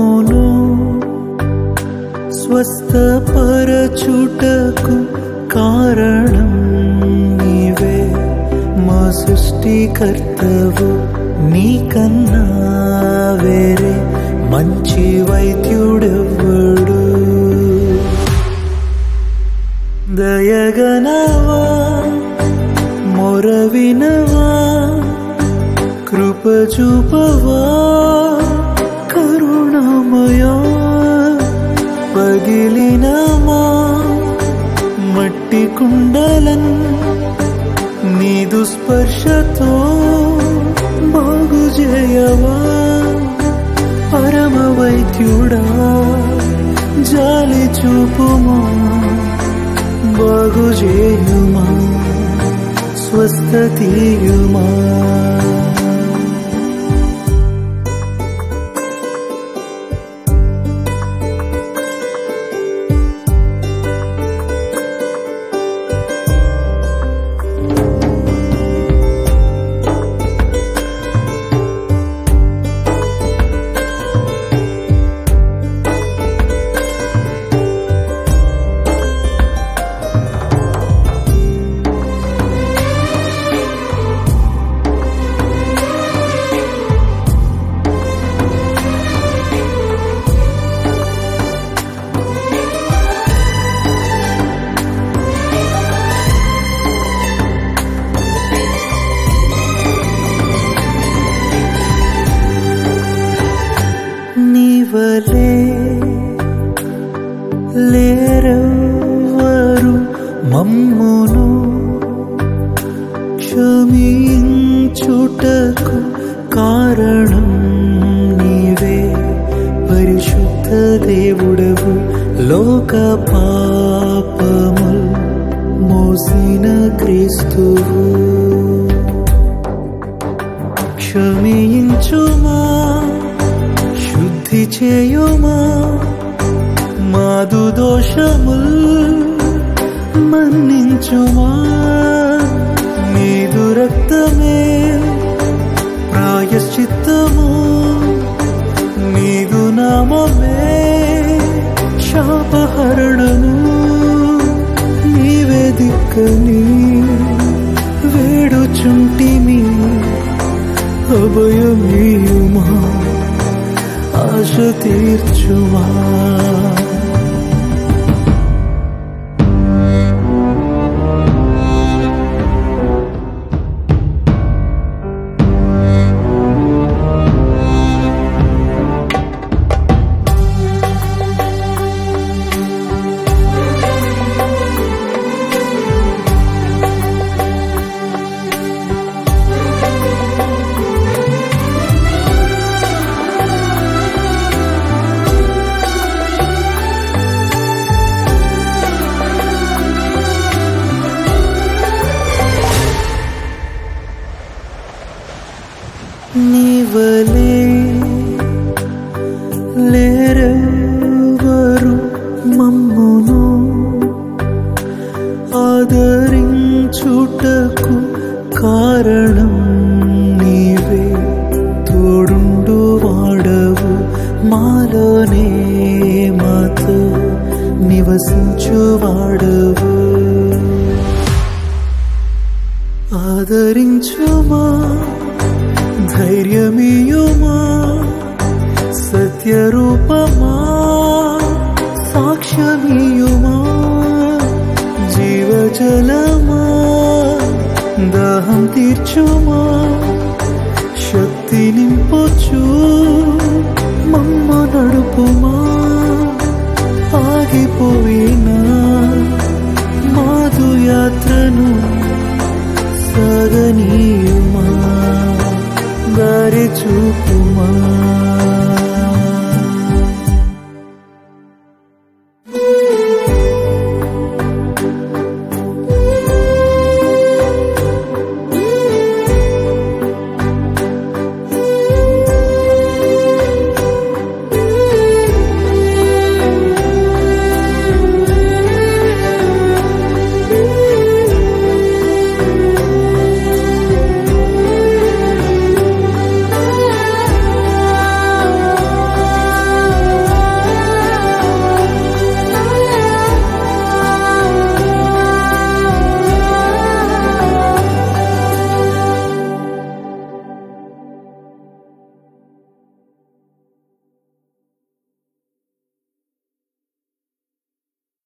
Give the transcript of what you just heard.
మమ్మును స్వస్థపరచుటకు కారణం నీవే మా సృష్టికర్తవు నీకన్నా వేరే మంచి వైద్యుడెవ్వడు దయగనవా మొరవినవా కృప చూపవా కరుణమయా పగిలినమా మట్టి కుండలన్ నీదు స్పర్శతో బాగు చేయవా పరమ వైద్యుడా జాలి చూపుమా బాగు చేయుమా స్వస్థతీయుమా నీవలే లేరవరు మమ్మును క్షమించుటకు కారణం నీవే పరిశుద్ధ దేవుడవు లోక పాపముల్ మోసిన క్రీస్తువు క్షమించుమా శుద్ధి చేయుమా మాదు దోషముల్ మన్నించుమా నీదు రక్తమే ప్రాయశ్చిత్తము నీదు నామమే శాపహరణము నీవే దిక్కని వేడుచుంటిమి అభయమీయుమా ఆశ తీర్చుమా నీవలే లేరెవరు మమ్మును ఆదరించుటకు కారణం నీవే తోడుండు వాడవు మాలోనే మాతో నివసించు వాడవు ఆదరించుమా ధైర్యమియుమా సత్యరూపమా సాక్ష్యమియుమా జీవజలమా దాహం తీర్చుమా శక్తి నింపొచ్చు మమ్మ నడుపుమా